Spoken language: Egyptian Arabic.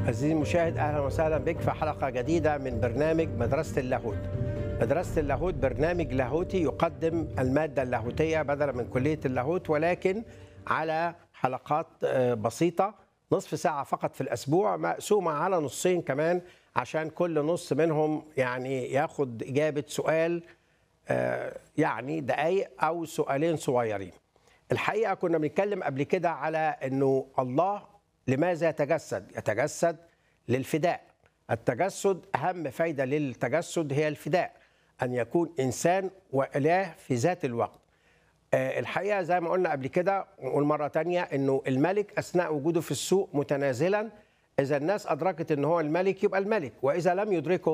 عزيزي المشاهد اهلا وسهلا بك في حلقه جديده من برنامج مدرسه اللاهوت. مدرسه اللاهوت برنامج لاهوتي يقدم الماده اللاهوتيه بدلا من كليه اللاهوت ولكن على حلقات آه، بسيطه نصف ساعه فقط في الاسبوع مقسومه على نصين كمان عشان كل نص منهم يعني ياخد اجابه سؤال آه، يعني دقائق او سؤالين صغيرين. الحقيقه كنا بنتكلم قبل كده على انه الله لماذا يتجسد؟ يتجسد للفداء. التجسد اهم فايده للتجسد هي الفداء ان يكون انسان واله في ذات الوقت. آه، الحقيقه زي ما قلنا قبل كده ونقول مره تانية انه الملك اثناء وجوده في السوق متنازلا اذا الناس ادركت ان هو الملك يبقى الملك واذا لم يدركه